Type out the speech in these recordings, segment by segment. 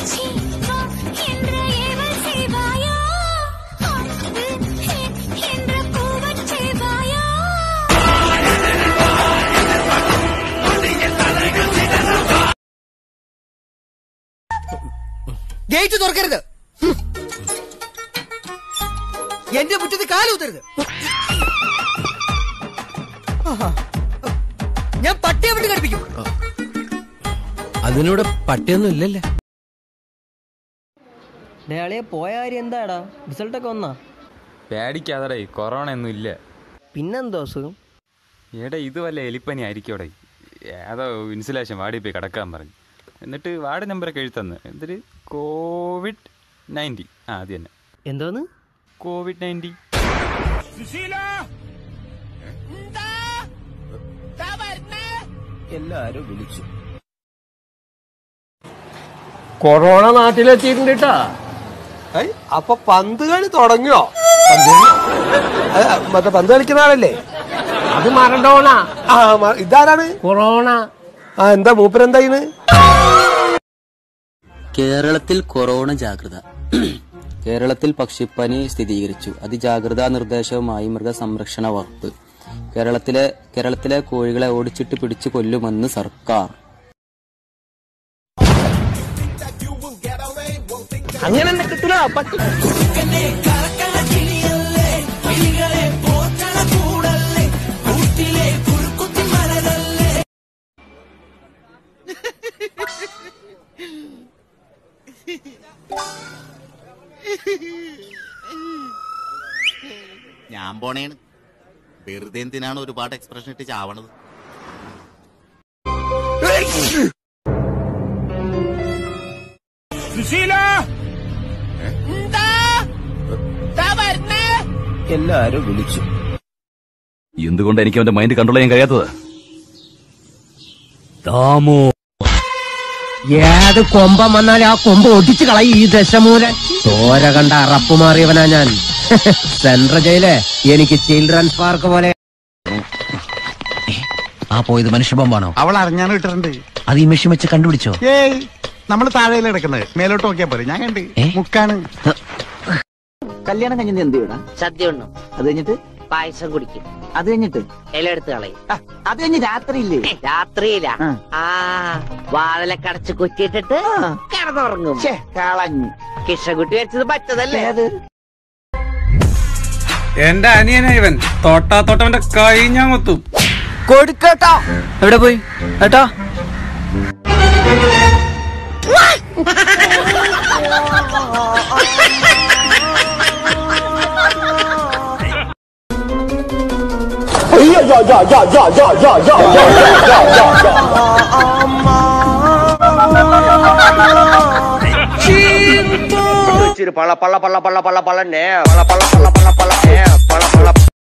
சீ, வா என்ற ஏவல் செய்வாயா அன்பு எ- என்ற கூவச் செய்வாயா ഗേറ്റ് തുറക്കരുത് എന്റെ മുറ്റത്ത് കാലൂത്തരുത് ആഹാ. ഞാൻ പട്ടിയെ വിട്ട് കടിപ്പിക്കും അതിനൂടെ പട്ടിയൊന്നും ഇല്ലല്ലേ ഡേളിയെ പോയ കാര്യം എന്താടാ റിസൾട്ടൊക്കെ വന്നാ പേടിക്കാതടേ കൊറോണ ഒന്നും ഇല്ല പിന്നെന്തോ അസുഖം എടാ ഇത് വല്ല എലിപ്പനി ആയിരിക്കോടെ ഏതോ ഇൻസുലേഷൻ വാർഡിൽ പോയി കിടക്കാൻ പറഞ്ഞു എന്നിട്ട് വാർഡ് നമ്പറൊക്കെ എഴുത്തന്ന് എന്നിട്ട് കോവിഡ് നയൻറ്റി ആ അത് തന്നെ എന്തോന്ന് കോവിഡ് നയൻറ്റി എല്ലാരും വിളിച്ചു കൊറോണ നാട്ടിലെത്തിയിട്ടുണ്ട് കേട്ടാ അപ്പൊ പന്ത് കളി തുടങ്ങിയോ മറ്റേ പന്ത് കളിക്കുന്ന ആളല്ലേ അത് മറഡോണ ആ മ- ഇതാരാണ് കൊറോണ ആ എന്താ മൂപ്പരെന്താ ചെയ്യുന്നത് കേരളത്തിൽ കൊറോണ ജാഗ്രത കേരളത്തിൽ പക്ഷിപ്പനി സ്ഥിരീകരിച്ചു അതിജാഗ്രതാ നിർദ്ദേശവുമായി മൃഗസംരക്ഷണ വകുപ്പ് കേരളത്തിലെ കേരളത്തിലെ കോഴികളെ ഓടിച്ചിട്ട് പിടിച്ചു കൊല്ലുമെന്ന് സർക്കാർ അങ്ങനെ തന്നെ കിട്ടില്ല പട്ടി ഞാൻ പോണേണ് വെറുതെ എന്തിനാണ് ഒരുപാട് എക്സ്പ്രഷൻ ഇട്ട് ചാവണത് എല്ലാരും വിളിച്ചു എന്തുകൊണ്ട് എനിക്ക് അവന്റെ മൈൻഡ് കൺട്രോൾ ചെയ്യാൻ കഴിയാത്തത് ഏത് കൊമ്പം വന്നാലും ആ കൊമ്പ് ഒടിച്ചു കളയും ഈ ദശമൂലൻ ചോര കണ്ട അറപ്പ് മാറിയവനാ ഞാൻ സെൻട്രൽ ജയില് എനിക്ക് ചിൽഡ്രൻസ് പാർക്ക് പോലെ ആ പോയത് മനുഷ്യബോംബാണോ അവൾ അറിഞ്ഞാണ് ഇട്ടിട്ടുണ്ട് അത് ഈ മെഷീൻ വെച്ച് കണ്ടുപിടിച്ചോ ഏയ് നമ്മൾ താഴെയിൽ കിടക്കുന്നത് മേലോട്ട് നോക്കിയാ പോരെ ഞാൻ കണ്ട് മുക്കാണ് കല്യാണം കഴിഞ്ഞത് എന്ത് ചെയ്യണം സദ്യ ഉണ്ണും അത് കഴിഞ്ഞിട്ട് പായസം കുടിക്കും അത് കഴിഞ്ഞിട്ട് ഇല എടുത്ത് കളയും അത് കഴിഞ്ഞ് രാത്രിയില്ലേ രാത്രിയില ആ വാതിലൊക്കെ അടച്ച് കുറ്റിയിട്ടിട്ട് കിടന്നുറങ്ങും കളഞ്ഞു കിഷകുട്ടി വെച്ചത് പറ്റതല്ലേ അത് എന്റെ അനിയനാ ഇവൻ തോട്ടാ തോട്ടവന്റെ കൈ ഞാൻ കൊത്തും കൊടുക്കട്ടോ എവിടെ പോയി ഏട്ടാ പള്ള പള്ള പള്ള പള്ള പള്ള പള്ളന്നെ പള്ള പള്ള പള്ള പള്ള പള്ളന്നെ പള്ള പള്ള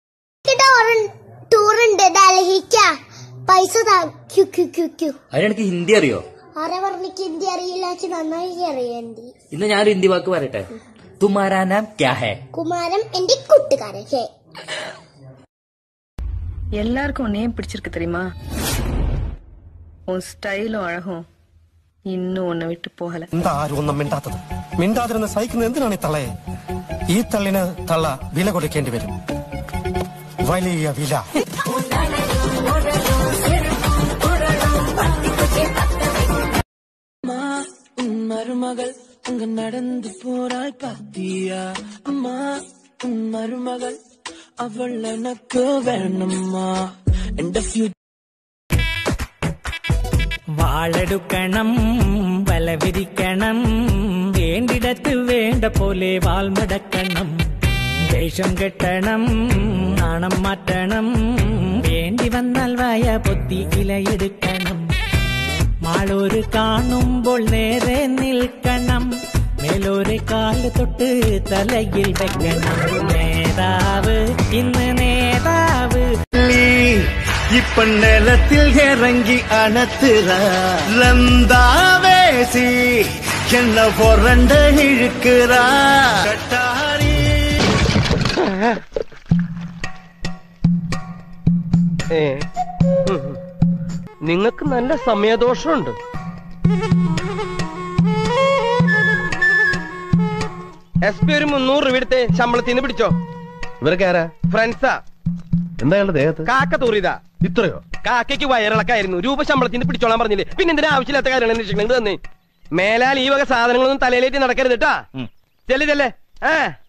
ടൂറുണ്ട് ഡൽഹിക്ക പൈസ താ ക്യു ക്യു ക്യു ക്യു അതിനെനിക്ക് ഹിന്ദി അറിയോ ആരെ പറഞ്ഞിക്ക് ഹിന്ദി അറിയില്ല വെച്ച് നന്നായി അറിയാം ഹിന്ദി ഇന്ന് ഞാനൊരു ഹിന്ദി വാക്ക് പറയട്ടെ തുമാരാ നാം ക്യാ ഹേ കുമാരൻ എന്റെ കൂട്ടുകാരൻ ഹേ எல்லாருக்கும் உன்னையும் பிடிச்சிருக்கு தெரியுமா உன் ஸ்டைலும் அழகும் இன்னும் உன்னை விட்டு போகல എന്താ ആരും ഒന്നും മിണ്ടാത്തത് മിണ്ടാതിരുന്ന് സഹിക്കുന്നത് എന്തിനാണ് ഈ തള്ളയെ ഈ തള്ളിന് തള്ള വില കൊടുക്കേണ്ടി വരും വലിയ വില மருமகள் அங்க நடந்து போறாள் பாத்தியா அம்மா உன் மருமகள் அவள் எனக்கு வேணும்மா എന്റെ ഫ്യൂച്ചർ വാളെടുക്കണം വല വിരിക്കണം വേണ്ടിടത്ത് വേണ്ട പോലെ വാൽമടക്കണം വേഷം കെട്ടണം നാണം മാറ്റണം വേണ്ടി വന്നാൽ വായ പൊത്തി ഇലയെടുക്കണം മാളൂര് കാണുമ്പോൾ നേരെ നിൽക്കണം മേലോരെ കാല് തൊട്ട് തലയിൽ വെക്കണം നേതാവ് ഇന്ന് നേതാവ് இப்ப நிலத்தில் இறங்கி அணத்துற லந்தாவேசி என்ன பொறண்ட இழுக்கிறா கட்டாரி നിങ്ങൾക്ക് നല്ല സമയദോഷമുണ്ട് എസ് പി ഒരു മുന്നൂറ് രൂപ എടുത്ത് ശമ്പളത്തിൽ നിന്ന് പിടിച്ചോ ഇവരൊക്കെ ആരാ ഫ്രണ്ട്സാ എന്താ അയാളുടെ ദേഹത്ത് കാക്ക തൂറിയതാ ഇത്രയോ കാക്കയ്ക്ക് വയറിളക്കായിരുന്നു രൂപ ശമ്പളത്തിൽ നിന്ന് പിടിച്ചോളാൻ പറഞ്ഞില്ലേ പിന്നെ എന്തിനാ ആവശ്യമില്ലാത്ത കാര്യങ്ങൾ അന്വേഷിക്കണം തന്നെ മേലാൽ ഈ വക സാധനങ്ങളൊന്നും തലയിലേറ്റ് നടക്കരുത് കേട്ടാ ചെല്ലു ചെല്ലേ ഏ